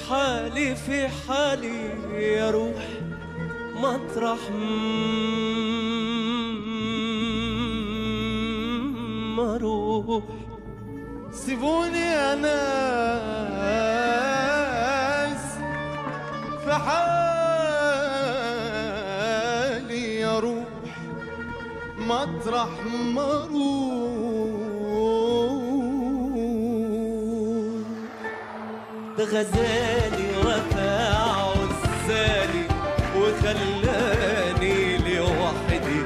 حالي في حالي يا روح مطرح ما اروح سيبوني يا ناس في حالي اروح مطرح ما اروح ده غزالي وفى عزالي وخلاني لوحدي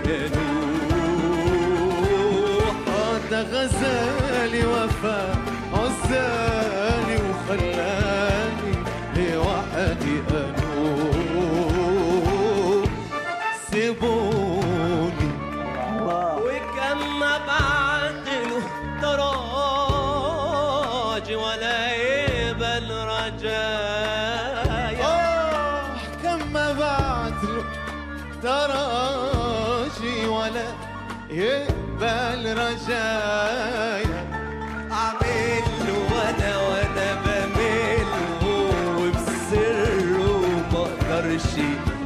انوح آه ده غزالي وفا عزالي وخلاني لوحدي انوح سيبوني وكم ما بعتله تراجي ولا يقبل رجايا آه كم ما بعت له تراجي ولا يقبل رجايا اعمل له وانا وانا بمل وبسره ما اقدرش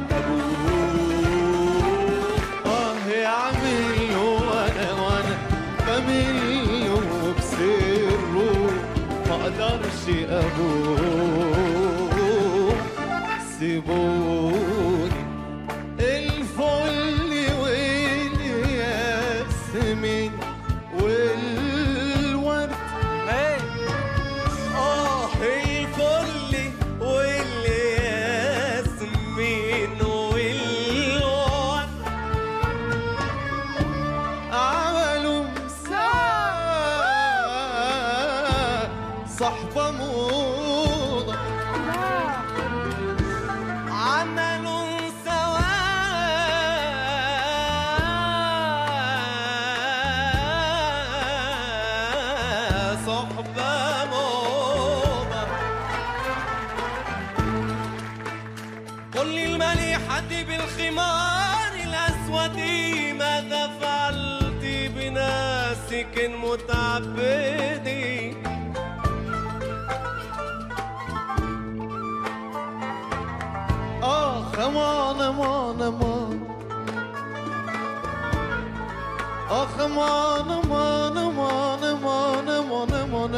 ابوح آه يعمل وانا وانا بمل وبسره ما اقدرش ابوح سيبوني الفل والياسمين والورد اه الفل والياسمين والورد عملوا مساء صحبة موضة عملوا سوا صحبة موضة قل لي المليحة بالخمار الأسود ماذا فعلت بناسك متعبدين آخ أمان أمان أمان آخ أمان أمان أمان أمان أمان أمان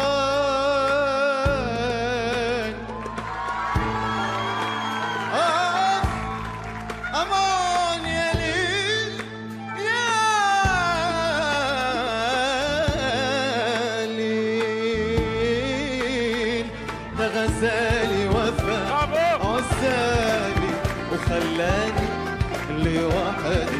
أمان آخ أمان يا ليل يا ليل ده غزالي وفا عزالي وخلاني لوحدي